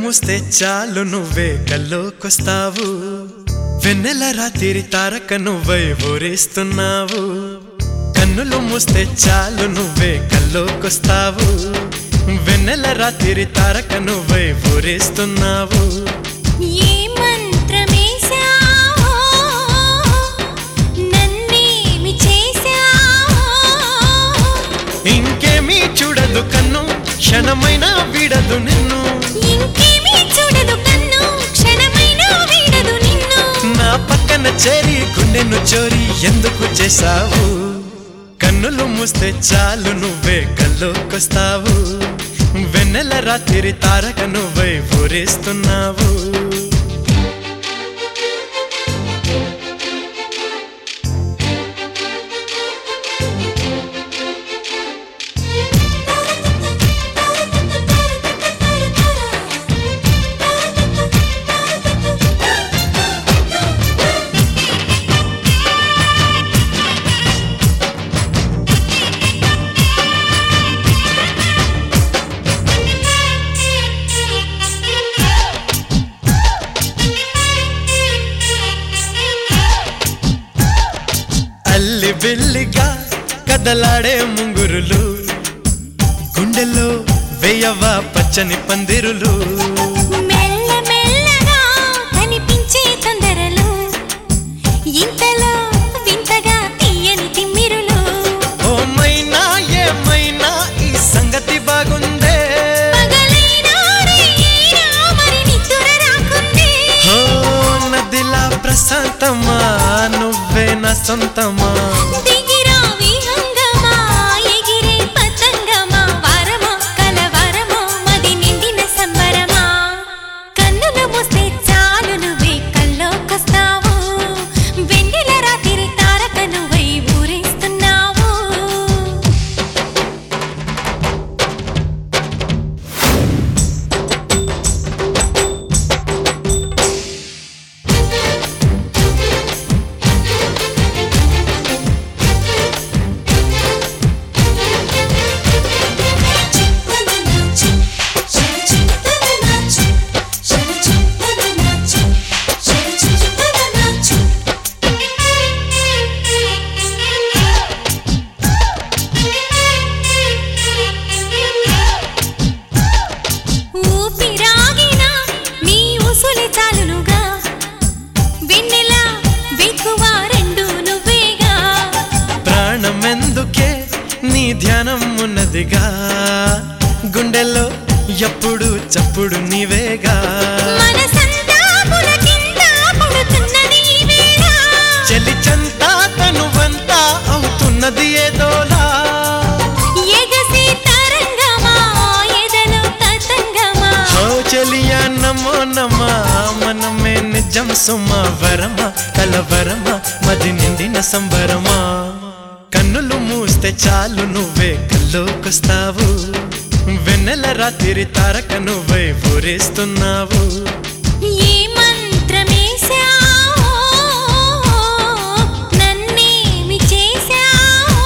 మూస్తే చాలు నువ్వే కల్లోకొస్తావు వెన్నెల రాత్రి తారక నువ్వై ఊరేస్తున్నావు కన్నులు మూస్తే చాలు నువ్వే కల్లోకొస్తావు వెన్నెల రాత్రి తారక నువ్వై ఊరేస్తున్నావు ఏ మంత్రమేశావో నన్నేమి చేశావో ఇంకేమీ చూడదు కన్ను క్షణమైన విడదు నిన్ను ఇంకేమీ చూడదు కన్ను క్షణమైన వీడదు నిన్ను నా పక్కన చేరి గుండెను చోరి ఎందుకు చేసావు కన్నులు మూస్తే చాలు నువ్వే కల్లోకొస్తావు వెన్నెల రాత్రి తారక నువ్వై ఊరేస్తున్నావు అల్లి బిల్లిగా కదలాడే ముంగురులు గుండెల్లో వేయవా పచ్చని పందిరులు మెల్ల మెల్లగా కనిపించే తొందరలు ఇంతలో వింతగా తీయని తిమ్మిరులు ఓ మైనా ఏమైనా ఈ సంగతి బాగుందే పగలైనా రేయినా మరి నిద్ర రాకుందే ఓ నదిలా ప్రశాంతమా నువ్వే నా సొంతమా దిగిరా విహంగమా ఎగిరే పతంగమా వరమో కలవరమో మది నిండిన సంబరమా కన్నులు మూస్తే చాలు నువ్వే కల్లోకొస్తావు వెన్నెల రాత్రి తారక నువ్వై ఊరేస్తున్నావు ఊపిరాగిన నీ ఉసులి చాలునుగా వెన్నెల వెక్కువ రెండు నువ్వేగా ప్రాణమెందుకే నీ ధ్యానం ఉన్నదిగా గుండెల్లో ఎప్పుడు చప్పుడు నీవేగా మనసంతా పులకింత పుడుతున్నది ఈ వేళ. చెలి చంతా తనువంతా అవుతున్నది ఏదోలా ఎగసి తరంగమా, ఎదలో తతంగమా. హో చెలియా నమో నమా మనమే నిజం సుమా వరమా కలవరమా మది నిండిన సంబరమా కన్నులు మూస్తే చాలు నువ్వే కల్లోకొస్తావు వెన్నెల రాత్రి తారక నువ్వై ఊరేస్తున్నావు ఏ మంత్రమేశావో, నన్నేమి చేశావో.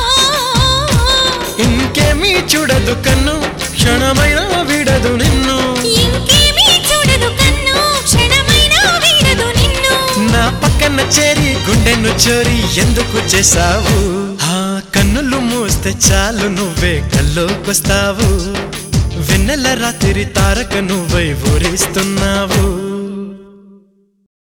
ఇంకేమీ చూడదు కన్ను క్షణమైన విడదు నిన్ను ఇంకేమీ చూడదు కన్ను, క్షణమైనా వీడదు నిన్ను. నా పక్కన చేరి గుండెను చోరి ఎందుకు చేసావు ఆ కన్నులు మూస్తే చాలు నువ్వే కల్లోకొస్తావు వెన్నెల రాత్రి తారక నువ్వై ఊరేస్తున్నావు